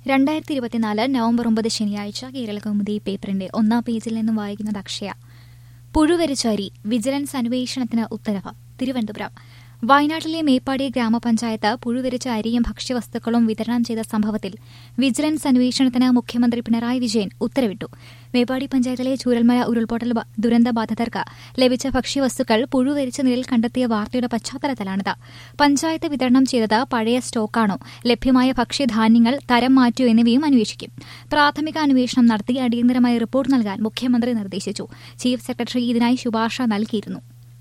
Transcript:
രണ്ടായിരത്തി ഇരുപത്തിനാല് നവംബർ ഒമ്പത് ശനിയാഴ്ച കേരളകൗമുദി പേപ്പറിന്റെ ഒന്നാം പേജിൽ നിന്നും വായിക്കുന്നത് അക്ഷയ പുഴുവരിച്ചരി വിജിലൻസ് അന്വേഷണത്തിന് ഉത്തരവ് തിരുവനന്തപുരം വയനാട്ടിലെ മേപ്പാടി ഗ്രാമപഞ്ചായത്ത് പുഴുവരിച്ച അരിയും ഭക്ഷ്യവസ്തുക്കളും വിതരണം ചെയ്ത സംഭവത്തിൽ വിജിലൻസ് അന്വേഷണത്തിന് മുഖ്യമന്ത്രി പിണറായി വിജയൻ ഉത്തരവിട്ടു മേപ്പാടി പഞ്ചായത്തിലെ ചൂരൽമല ഉരുൾപൊട്ടൽ ബ- ദുരന്തബാധിതർക്ക് ലഭിച്ച ഭക്ഷ്യവസ്തുക്കൾ പുഴുവരിച്ച നിലയിൽ കണ്ടെത്തിയ വാർത്തയുടെ പശ്ചാത്തലത്തിലാണിത് പഞ്ചായത്ത് വിതരണം ചെയ്തത് പഴയ സ്റ്റോക്കാണോ ലഭ്യമായ ഭക്ഷ്യധാന്യങ്ങൾ തരം മാറ്റിയോ എന്നിവയും അന്വേഷിക്കും പ്രാഥമിക അന്വേഷണം നടത്തി അടിയന്തരമായി റിപ്പോർട്ട് നൽകാൻ മുഖ്യമന്ത്രി നിർദ്ദേശിച്ചു ചീഫ് സെക്രട്ടറി ഇതിനായി ശുപാർശ നൽകിയിരുന്നു